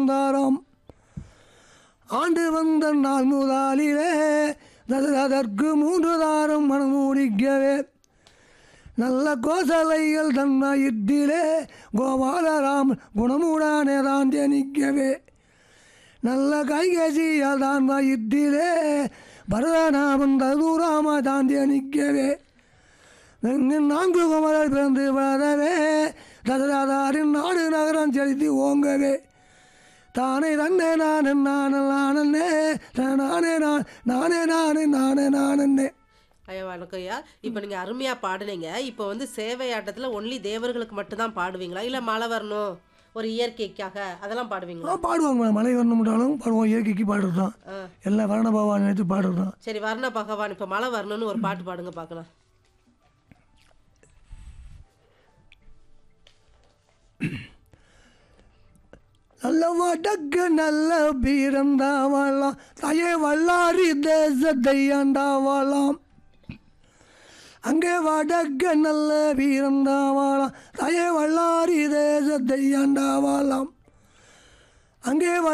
வந்தாராம் ஆண்டு வந்த நாள் முதலிலே அதற்கு மூன்று தாரம் மனமூடிக்கவே நல்ல கோசலைகள் தன்னாயிட்டிலே கோபாலராம் குணமுடானே தான் ஜனிக்கவே நல்ல கைகசியால் தான் வயிற்றிலே பரதநாமன் ததுராம தான் ஜனிக்கவே நான்கு குமரர் பிறந்து வளரவே தசராதாரின் நாடு நகரம் செலுத்தி ஓங்கவே தானே தன்னே நானே நானே நானே நானே நான் நானே நானே நானே நானே ஐயா வணக்கம் ஐயா இப்போ நீங்கள் அருமையாக பாடுனீங்க இப்போ வந்து சேவை ஆட்டத்தில் ஒன்லி தேவர்களுக்கு மட்டும்தான் பாடுவீங்களா இல்லை மழை வரணும் ஒரு இயற்கைக்காக அதெல்லாம் பாடுவீங்களா பாடுவாங்க மலை வரணும்னாலும் பாடுவோம் இயற்கைக்கு பாடுறது தான் ஆ எல்லாம் வரண பகவான் நினைத்து பாடுறது தான் சரி வர்ண பகவான் இப்போ மழை வரணும்னு ஒரு பாட்டு பாடுங்க பார்க்கலாம் நல்ல வடக்கு நல்ல பீரந்தாவலாம் தய வல்லாரி தேசத்தை ஆண்டாவலாம் அங்கே வடக்கு நல்ல வீரந்தாவலாம் தய வல்லாரி தேசத்தை ஆண்டாவலாம் அங்கே